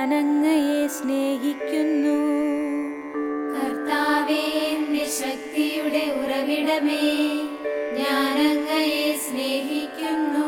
ഞാനങ്ങയെ സ്നേഹിക്കുന്നു കർത്താവേ എന്റെ ശക്തിയുടെ ഉറവിടമേ ഞാനങ്ങയെ സ്നേഹിക്കുന്നു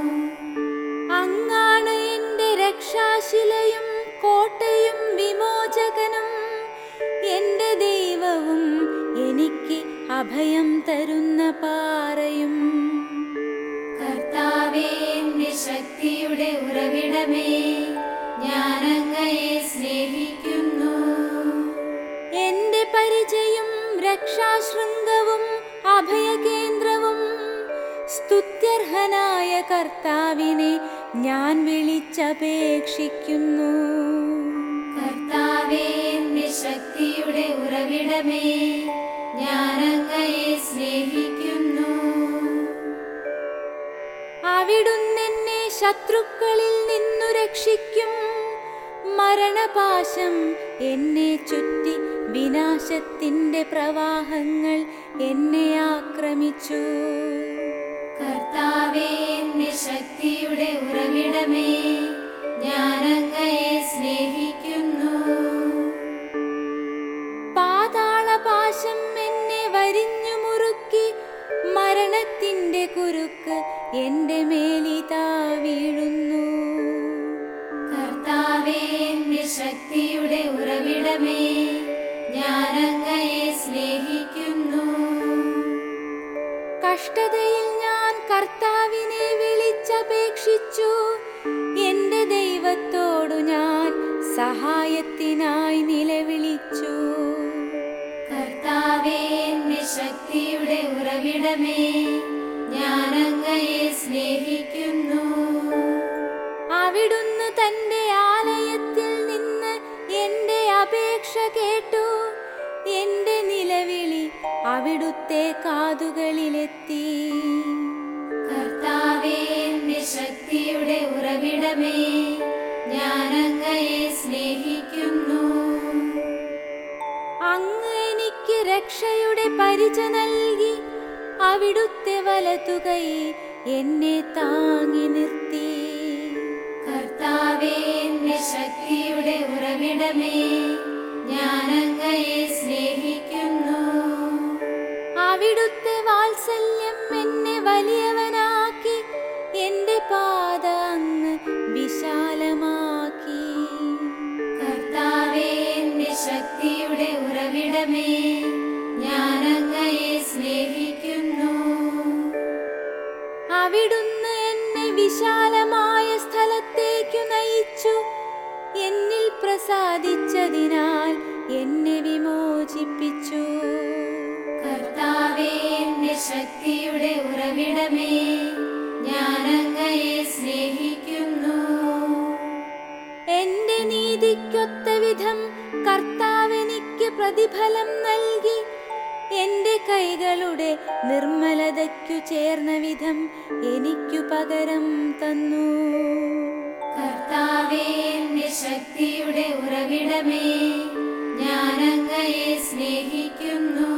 അങ്ങാണ് എന്റെ രക്ഷാശിലയും കോട്ടയും വിമോചകനും എന്റെ ദൈവവും എനിക്ക് അഭയം തരുന്ന പാറയും കർത്താവേ എന്റെ ശക്തിയുടെ ഉറവിടമേ ഞാനങ്ങയെ സ്നേഹിക്കുന്നു എന്റെ പരിചയും രക്ഷാശൃംഗവും അഭയകേന്ദ്രവും സ്തുത്യർഹനായ കർത്താവിനെ ഞാൻ വിളിച്ചപേക്ഷിക്കുന്നു കർത്താവേ എന്റെ ശക്തിയുടെ ഉറവിടമേ ഞാനങ്ങയെ സ്നേഹിക്കുന്നു അവിടുന്നെന്നെ ശത്രുക്കളിൽ നിന്നു രക്ഷിക്കും മരണപാശം എന്നെ ചുറ്റി വിനാശത്തിന്റെ പ്രവാഹങ്ങൾ എന്നെ ആക്രമിച്ചു കർത്താവേ എന്റെ ശക്തിയുടെ ഉറവിടമേ ഞാനങ്ങയെ സ്നേഹിക്കുന്നു പാതാളപാശം എന്നെ വരിഞ്ഞു മുറുക്കി മരണത്തിന്റെ കുരുക്ക് എന്റെ മേലിതാ വീഴുന്നു കർത്താവേ എന്റെ ശക്തിയുടെ ഉറവിടമേ ഞാനങ്ങയെ സ്നേഹിക്കുന്നു കഷ്ടതയിൽ ഞാൻ കർത്താവിനെ വിളിച്ചപേക്ഷിച്ചു എന്റെ ദൈവത്തോടു ഞാൻ സഹായത്തിനായി നിലവിളിച്ചു കർത്താവേ എന്റെ ശക്തിയുടെ ഉറവിടമേ ഞാനങ്ങയെ സ്നേഹിക്കുന്നു അവിടുന്ന് തന്റെ ആലയത്തിൽ നിന്ന് എന്റെ അപേക്ഷ കേട്ടു എന്റെ നിലവിളി അവിടുത്തെ കാതുകളിലെത്തി കർത്താവേ എന്റെ ശക്തിയുടെ ഉറവിടമേ ഞാനങ്ങയെ സ്നേഹിക്കുന്നു അങ്ങ് എനിക്ക് രക്ഷയുടെ പരിച നൽകി അവിടുത്തെ വലതുകൈ എന്നെ താങ്ങി നിർത്തി കർത്താവേ എന്റെ ശക്തിയുടെ ഉറവിടമേ ഞാനങ്ങയെ സ്നേഹിക്കുന്നു അവിടുത്തെ വാത്സല്യം എന്നെ വലിയവനാക്കി എന്റെ പാത അങ്ങ് വിശാലമാക്കി കർത്താവേ എന്റെ ശക്തിയുടെ ഉറവിടമേ ഞാനങ്ങയെ സ്നേഹിക്കുന്നു അവിടുന്ന് എന്നെ വിശാലമായ സ്ഥലത്തേക്കു നയിച്ചു എന്നിൽ പ്രസാദിച്ചതിനാൽ എന്നെ വിമോചിപ്പിച്ചു കർത്താവേ എന്റെ ശക്തിയുടെ ഉറവിടമേ ഞാനങ്ങയെ സ്നേഹിക്കുന്നു എന്റെ നീതിക്കൊത്ത വിധം കർത്താവെനിക്ക് പ്രതിഫലം നൽകി എന്റെ കൈകളുടെ നിർമ്മലതയ്ക്കു ചേർന്ന വിധം എനിക്കു പകരം തന്നു കർത്താവേ എന്റെ ശക്തിയുടെ ഉറവിടമേ ഞാനങ്ങയെ സ്നേഹിക്കുന്നു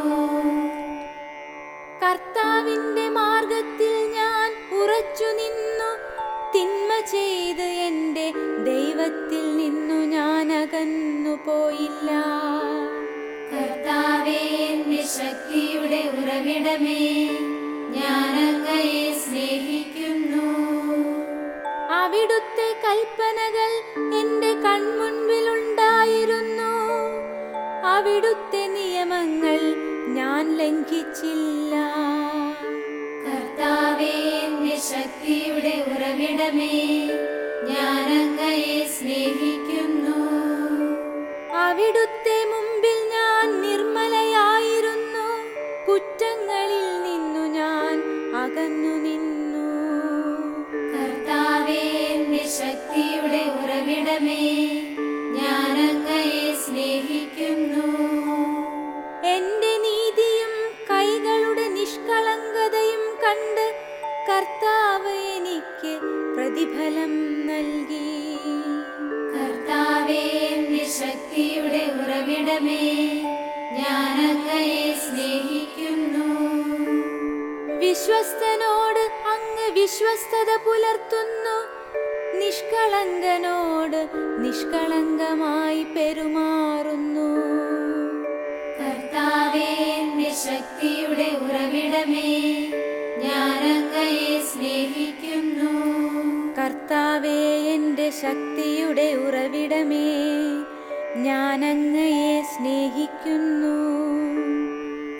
കർത്താവിന്റെ മാർഗത്തിൽ ഞാൻ ഉറച്ചു നിന്നു തിന്മ ചെയ്ത് എന്റെ ദൈവത്തിൽ നിന്നു ഞാൻ അകന്നു പോയില്ല കർത്താവേ എന്റെ ശക്തിയുടെ ഉറവിടമേ ഞാനങ്ങയെ സ്നേഹിക്കുന്നു അവിടുത്തെ കൽപ്പനകൾ എന്റെ കൺമുൻപിലുണ്ടായിരുന്നു അവിടുത്തെ നിയമങ്ങൾ ഞാൻ ലംഘിച്ചില്ല കർത്താവേ എന്റെ ശക്തിയുടെ ഉറവിടമേ ഞാനങ്ങയെ സ്നേഹിക്കുന്നു അവിടുത്തെ മുമ്പിൽ ഞാൻ നിർമ്മലയായിരുന്നു കുറ്റങ്ങളിൽ നിന്നു ഞാൻ അകന്നു നിന്നു കർത്താവേ എന്റെ ശക്തിയുടെ ഉറവിടമേ ഞാനങ്ങയെ സ്നേഹിക്കുന്നു എന്റെ നീതിയും കൈകളുടെ നിഷ്കളങ്കതയും കണ്ട് കർത്താവ് എനിക്ക് പ്രതിഫലം നൽകി കർത്താവേ എന്റെ ശക്തിയുടെ ഉറവിടമേ ഞാനങ്ങയെ സ്നേഹിക്കുന്നു വിശ്വസ്തനോട് അങ്ങ് വിശ്വസ്തത പുലർത്തുന്നു നിഷ്കളങ്കനോട് നിഷ്കളങ്കമായി പെരുമാറുന്നു കർത്താവേ എന്റെ ശക്തിയുടെ ഉറവിടമേ ഞാൻ അങ്ങയെ സ്നേഹിക്കുന്നു കർത്താവേ എൻ്റെ ശക്തിയുടെ ഉറവിടമേ ഞാൻ അങ്ങയെ സ്നേഹിക്കുന്നു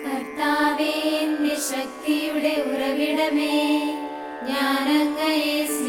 കർത്താവേ എന്റെ ശക്തിയുടെ ഉറവിടമേ ഞാൻ അങ്ങയെ